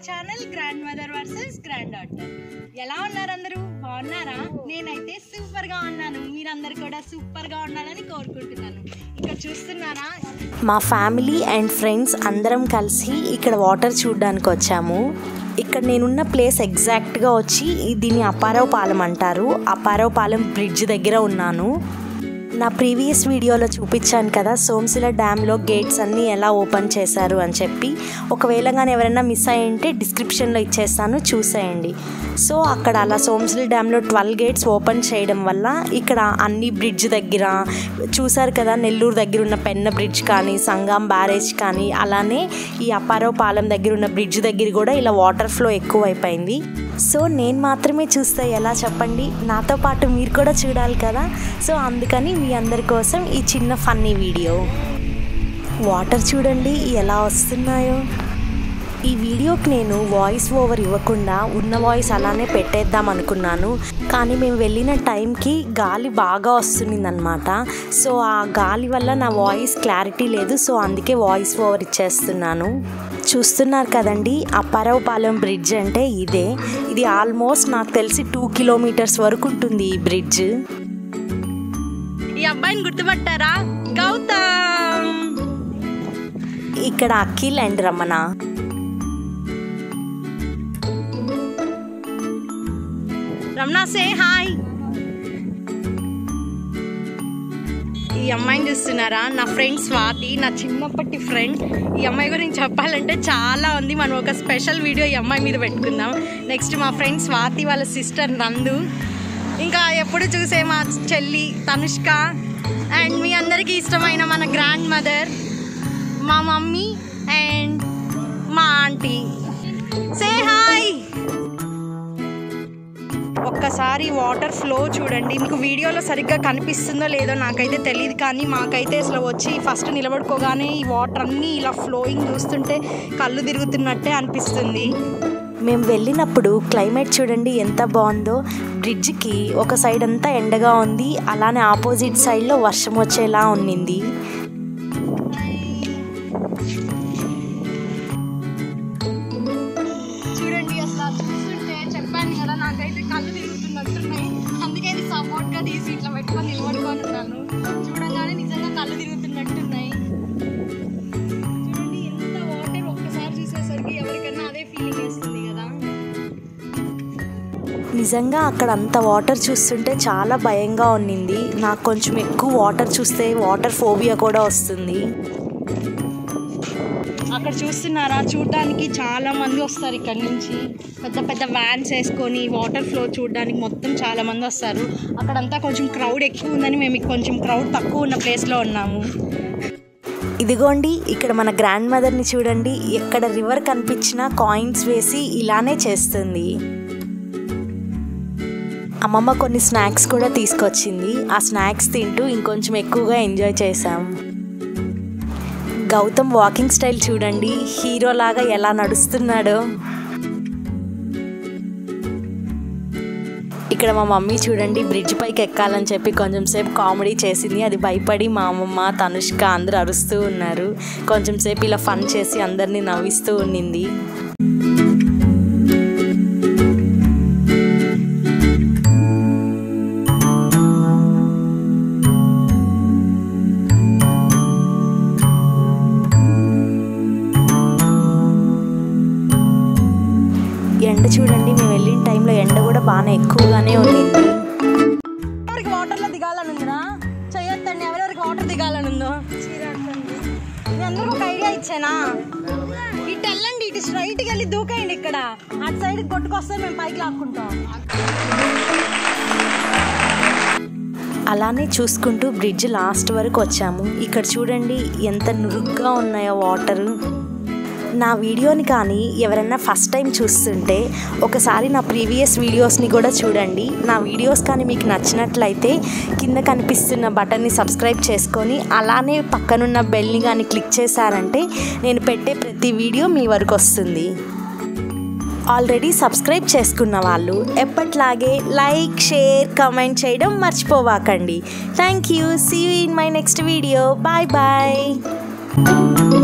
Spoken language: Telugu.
channel grand mother versus grand daughter ఎలా ఉన్నారు అందరూ బాగున్నారా నేనైతే సూపర్ గా ఉన్నాను మీరందరూ కూడా సూపర్ గా ఉండాలని కోరుకుంటున్నాను ఇక్కడ చూస్తున్నారా మా ఫ్యామిలీ అండ్ ఫ్రెండ్స్ అందరం కలిసి ఇక్కడ వాటర్ చూడడానికి వచ్చాము ఇక్కడ నేనున్న ప్లేస్ ఎగ్జాక్ట్గా వచ్చి దీన్ని అప్పారావు పాలెం అంటారు అప్పారావు పాలెం బ్రిడ్జ్ దగ్గర ఉన్నాను నా ప్రీవియస్ వీడియోలో చూపించాను కదా సోమశిల డ్యామ్లో గేట్స్ అన్నీ ఎలా ఓపెన్ చేశారు అని చెప్పి ఒకవేళ కానీ ఎవరైనా మిస్ అయ్యింటే డిస్క్రిప్షన్లో ఇచ్చేస్తాను చూసేయండి సో అక్కడ అలా సోమశిల డ్యామ్లో ట్వెల్వ్ గేట్స్ ఓపెన్ చేయడం వల్ల ఇక్కడ అన్ని బ్రిడ్జ్ దగ్గర చూసారు కదా నెల్లూరు దగ్గర ఉన్న పెన్న బ్రిడ్జ్ కానీ సంగం బ్యారేజ్ కానీ అలానే ఈ అప్పారావు పాలెం దగ్గర ఉన్న బ్రిడ్జ్ దగ్గర కూడా ఇలా వాటర్ ఫ్లో ఎక్కువ అయిపోయింది సో నేను మాత్రమే చూస్తే ఎలా చెప్పండి నాతో పాటు మీరు కూడా చూడాలి కదా సో అందుకని మీ అందరి కోసం ఈ చిన్న ఫన్నీ వీడియో వాటర్ చూడండి ఎలా వస్తున్నాయో ఈ వీడియోకి నేను వాయిస్ ఓవర్ ఇవ్వకుండా ఉన్న వాయిస్ అలానే పెట్టేద్దాం అనుకున్నాను కానీ మేము వెళ్ళిన టైంకి గాలి బాగా వస్తుందన్నమాట సో ఆ గాలి వల్ల నా వాయిస్ క్లారిటీ లేదు సో అందుకే వాయిస్ ఓవర్ ఇచ్చేస్తున్నాను చూస్తున్నారు కదండి అప్పారావుపాలెం బ్రిడ్జ్ అంటే ఇదే ఇది ఆల్మోస్ట్ నాకు తెలిసి టూ కిలోమీటర్స్ వరకు ఉంటుంది ఈ బ్రిడ్జ్ ఈ అబ్బాయిని గుర్తుపట్టారా గౌతమ్ ఇక్కడ Akhil and Ramana Ramana say hi ఈ అమ్మాయిని చూస్తున్నారా నా ఫ్రెండ్ స్వాతి నా చిన్నప్పటి ఫ్రెండ్ ఈ అమ్మాయి గురించి చెప్పాలంటే చాలా ఉంది మనం ఒక స్పెషల్ వీడియో ఈ అమ్మాయి మీద పెట్టుకుందాం నెక్స్ట్ మా ఫ్రెండ్ స్వాతి వాళ్ళ సిస్టర్ నందు ఇంకా ఎప్పుడు చూసే మా చెల్లి తనుష్క అండ్ మీ అందరికీ ఇష్టమైన మన గ్రాండ్ మదర్ మా మమ్మీ అండ్ మా ఆంటీ సే హాయ్ ఒక్కసారి వాటర్ ఫ్లో చూడండి మీకు వీడియోలో సరిగ్గా కనిపిస్తుందో లేదో నాకైతే తెలియదు కానీ మాకైతే అసలు వచ్చి ఫస్ట్ నిలబడుకోగానే ఈ వాటర్ అన్నీ ఇలా ఫ్లోయింగ్ చూస్తుంటే కళ్ళు తిరుగుతున్నట్టే అనిపిస్తుంది మేము వెళ్ళినప్పుడు క్లైమేట్ చూడండి ఎంత బాగుందో బ్రిడ్జ్కి ఒక సైడ్ అంతా ఎండగా ఉంది అలానే ఆపోజిట్ సైడ్లో వర్షం వచ్చేలా ఉన్నింది చూడండి అసలు చూస్తుంటే చెప్పాను కదా నాకైతే కళ్ళు తిరుగుతున్నట్టున్నాయి అందుకే ఇది సపోర్ట్గా తీసి ఇట్లా పెట్టుకొని నిలబడుకొని ఉన్నాను చూడగానే నిజంగా కళ్ళు తిరుగుతున్నట్టున్నాయి చూడండి ఎంత వాటర్ ఒక్కసారి చూసేసరికి ఎవరికైనా అదే ఫీలింగ్ వేస్తుంది కదా నిజంగా అక్కడ అంత వాటర్ చూస్తుంటే చాలా భయంగా ఉన్నింది నాకు కొంచెం ఎక్కువ వాటర్ చూస్తే వాటర్ ఫోబియా కూడా వస్తుంది అక్కడ చూస్తున్నారా చూడడానికి చాలా మంది వస్తారు ఇక్కడ నుంచి పెద్ద పెద్ద వ్యాన్స్ వేసుకొని వాటర్ ఫ్లో చూడడానికి మొత్తం చాలా మంది వస్తారు అక్కడంతా కొంచెం క్రౌడ్ ఎక్కువ ఉందని మేము కొంచెం క్రౌడ్ తక్కువ ఉన్న ప్లేస్లో ఉన్నాము ఇదిగోండి ఇక్కడ మన గ్రాండ్ మదర్ని చూడండి ఎక్కడ రివర్ కనిపించినా కాయిన్స్ వేసి ఇలానే చేస్తుంది అమ్మమ్మ కొన్ని స్నాక్స్ కూడా తీసుకొచ్చింది ఆ స్నాక్స్ తింటూ ఇంకొంచెం ఎక్కువగా ఎంజాయ్ చేసాం గౌతమ్ వాకింగ్ స్టైల్ చూడండి హీరో లాగా ఎలా నడుస్తున్నాడో ఇక్కడ మా మమ్మీ చూడండి బ్రిడ్జ్ పైకి ఎక్కాలని చెప్పి కొంచెం సేపు కామెడీ చేసింది అది భయపడి మా అమ్మమ్మ తనుష్క అందరూ అరుస్తూ ఉన్నారు కొంచెం సేపు ఇలా ఫన్ చేసి అందరినీ నవ్విస్తూ ఉన్నింది ఎండ చూడండి మేము వెళ్ళిన టైంలో ఎండ కూడా బాగానే ఎక్కువగానే ఉన్నింది ఎవరికి వాటర్లో దిగాలని ఉందిరా చేయొద్దండి ఎవరెవరికి వాటర్ దిగాలని ఉందో మీ అందరికి ఒక ఐడియా ఇచ్చానా ఇటు వెళ్ళండి ఇటు స్ట్రైట్కి వెళ్ళి దూకేయండి ఇక్కడ అటు సైడ్ కొట్టుకొస్తే మేము పైకి లాక్కుంటాం అలానే చూసుకుంటూ బ్రిడ్జ్ లాస్ట్ వరకు వచ్చాము ఇక్కడ చూడండి ఎంత నురుగ్గా ఉన్నాయో వాటర్ నా వీడియోని కానీ ఎవరైనా ఫస్ట్ టైం చూస్తుంటే ఒకసారి నా ప్రీవియస్ వీడియోస్ని కూడా చూడండి నా వీడియోస్ కానీ మీకు నచ్చినట్లయితే కింద కనిపిస్తున్న బటన్ని సబ్స్క్రైబ్ చేసుకొని అలానే పక్కనున్న బెల్ని కానీ క్లిక్ చేశారంటే నేను పెట్టే ప్రతి వీడియో మీ వరకు వస్తుంది ఆల్రెడీ సబ్స్క్రైబ్ చేసుకున్న వాళ్ళు ఎప్పట్లాగే లైక్ షేర్ కమెంట్ చేయడం మర్చిపోవాకండి thank you see in my next video bye bye